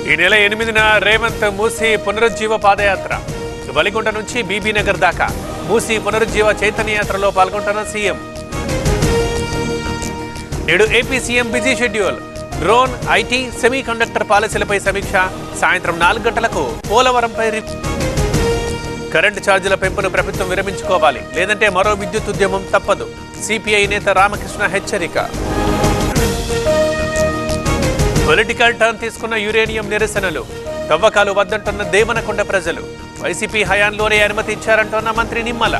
ఈ నెల ఎనిమిదిన రేవంత్ మూసి పునరుజ్జీవ పాదయాత్ర వలిగుంట నుంచి బీబీ నగర్ దాకా మూసి పునరుజ్జీవ చైతన్య యాత్రలో పాల్గొంటున్న సీఎం నేడు AP CM busy schedule drone IT semiconductor పాలసీలపై సమీక్ష సాయంత్రం నాలుగు గంటలకు పోలవరంపై రి- కరెంటు ఛార్జీల పెంపును ప్రభుత్వం విరమించుకోవాలి లేదంటే మరో విద్యుత్ ఉద్యమం తప్పదు సిపిఐ నేత రామకృష్ణ హెచ్చరిక పొలిటికల్ టర్న్ తీసుకున్న యురేనియం నిరసనలు తవ్వకాలు వద్దంటున్న దేవనకొండ ప్రజలు వైసీపీ హయాంలోనే అనుమతి ఇచ్చారంటున్న మంత్రి నిమ్మల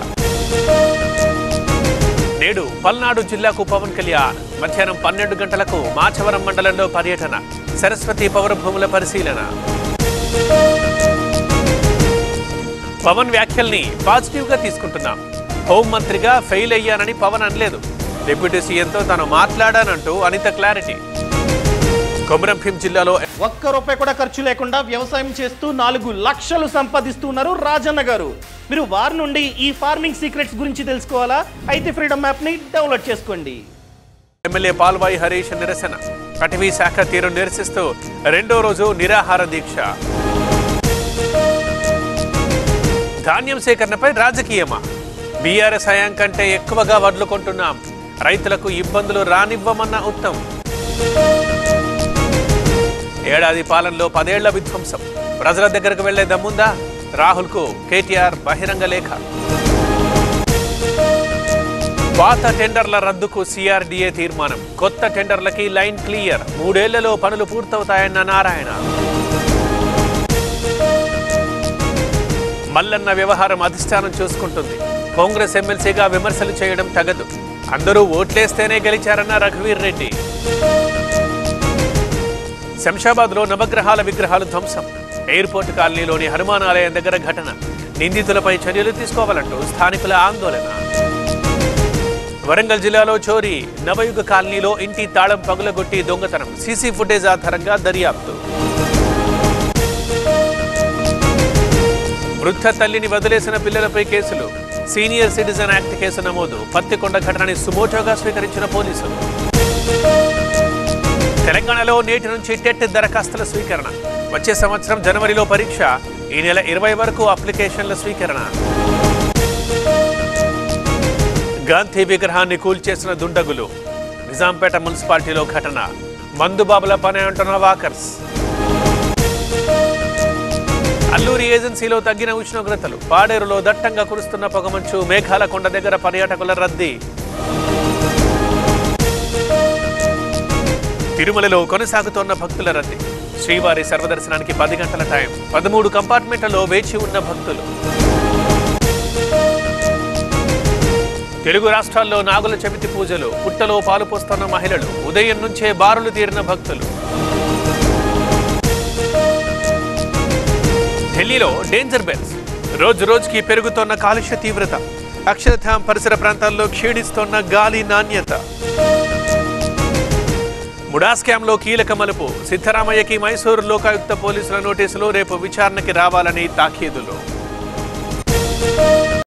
నేడు పల్నాడు జిల్లాకు పవన్ కళ్యాణ్ మధ్యాహ్నం పన్నెండు గంటలకు మాచవరం మండలంలో పర్యటన సరస్వతి పౌర భూముల పరిశీలన పవన్ వ్యాఖ్యల్ని పాజిటివ్ గా తీసుకుంటున్నాం హోం మంత్రిగా ఫెయిల్ అయ్యానని పవన్ అనలేదు డిప్యూటీ సీఎంతో తాను మాట్లాడానంటూ అనిత క్లారిటీ కొమరం భీం జిల్లాలో ఒక్క రూపాయి కూడా ఖర్చు లేకుండా వ్యవసాయం చేస్తూ నాలుగు లక్షలు సంపాదిస్తున్నారు రాజన్న గారు మీరు వారి నుండి ఈ ఫార్మింగ్ సీక్రెట్స్ గురించి తెలుసుకోవాలా అయితే ఫ్రీడమ్ యాప్ని డౌన్లోడ్ చేసుకోండి ఎమ్మెల్యే పాల్వాయి హరీష్ నిరసన అటవీ శాఖ తీరు నిరసిస్తూ రెండో రోజు నిరాహార దీక్ష ధాన్యం సేకరణపై రాజకీయమా బీఆర్ఎస్ హయాం కంటే ఎక్కువగా వడ్లు కొంటున్నాం రైతులకు ఇబ్బందులు రానివ్వమన్న ఉత్తమ్ ఏడాది పాలనలో పదేళ్ల విధ్వంసం ప్రజల దగ్గరకు వెళ్లే దమ్ముందా రాహుల్కు కేటీఆర్ బహిరంగ లేఖ పాత టెండర్ల రద్దుకు సిఆర్డీఏ తీర్మానం కొత్త టెండర్లకి లైన్ క్లియర్ మూడేళ్లలో పనులు పూర్తవుతాయన్న నారాయణ మల్లన్న వ్యవహారం అధిష్టానం చూసుకుంటుంది కాంగ్రెస్ ఎమ్మెల్సీగా విమర్శలు చేయడం తగదు అందరూ ఓట్లేస్తేనే గెలిచారన్న రఘువీర్ రెడ్డి శంషాబాద్ లో నవగ్రహాల విగ్రహాలు ధ్వంసం ఎయిర్పోర్ట్ కాలనీలోని హనుమాన్ ఆలయం దగ్గర ఘటన నిందితులపై చర్యలు తీసుకోవాలంటూ స్థానికుల ఆందోళన వరంగల్ జిల్లాలో చోరీ నవయుగ కాలనీలో ఇంటి తాళం పగులగొట్టి దొంగతనం సీసీ ఫుటేజ్ ఆధారంగా దర్యాప్తు వృద్ధ తల్లిని వదిలేసిన పిల్లలపై కేసులు సీనియర్ సిటిజన్ యాక్ట్ కేసు నమోదు పత్తికొండ ఘటనని సుమోటోగా స్వీకరించిన పోలీసులు తెలంగాణలో నేటి నుంచి టెట్ దరఖాస్తుల స్వీకరణ వచ్చే సంవత్సరం జనవరిలో పరీక్ష ఈ నెల ఇరవై వరకు అప్లికేషన్ల స్వీకరణ గాంధీ విగ్రహాన్ని కూల్చేసిన దుండగులు నిజాంపేట మున్సిపాలిటీలో ఘటన మందుబాబుల పని అంటున్న వాకర్స్ అల్లూరి ఏజెన్సీలో తగ్గిన ఉష్ణోగ్రతలు పాడేరులో దట్టంగా కురుస్తున్న పొగమంచు మేఘాల కొండ దగ్గర పర్యాటకుల రద్దీ తిరుమలలో కొనసాగుతోన్న భక్తుల రద్దీ శ్రీవారి సర్వదర్శనానికి పది గంటల టైం పదమూడు కంపార్ట్మెంట్లలో వేచి ఉన్న భక్తులు తెలుగు రాష్ట్రాల్లో నాగుల చవితి పూజలు పుట్టలో పాలు పోస్తున్న మహిళలు ఉదయం నుంచే బారులు తీరిన భక్తులు ఢిల్లీలో డేంజర్ బెల్స్ రోజు రోజుకి పెరుగుతోన్న కాలుష్య తీవ్రత అక్షరధామ్ పరిసర ప్రాంతాల్లో క్షీణిస్తోన్న గాలి నాణ్యత ముడా స్కామ్లో కీలక మలుపు సిద్ధరామయ్యకి మైసూరు లోకాయుక్త పోలీసుల నోటీసులు రేపు విచారణకి రావాలని తాకీదులు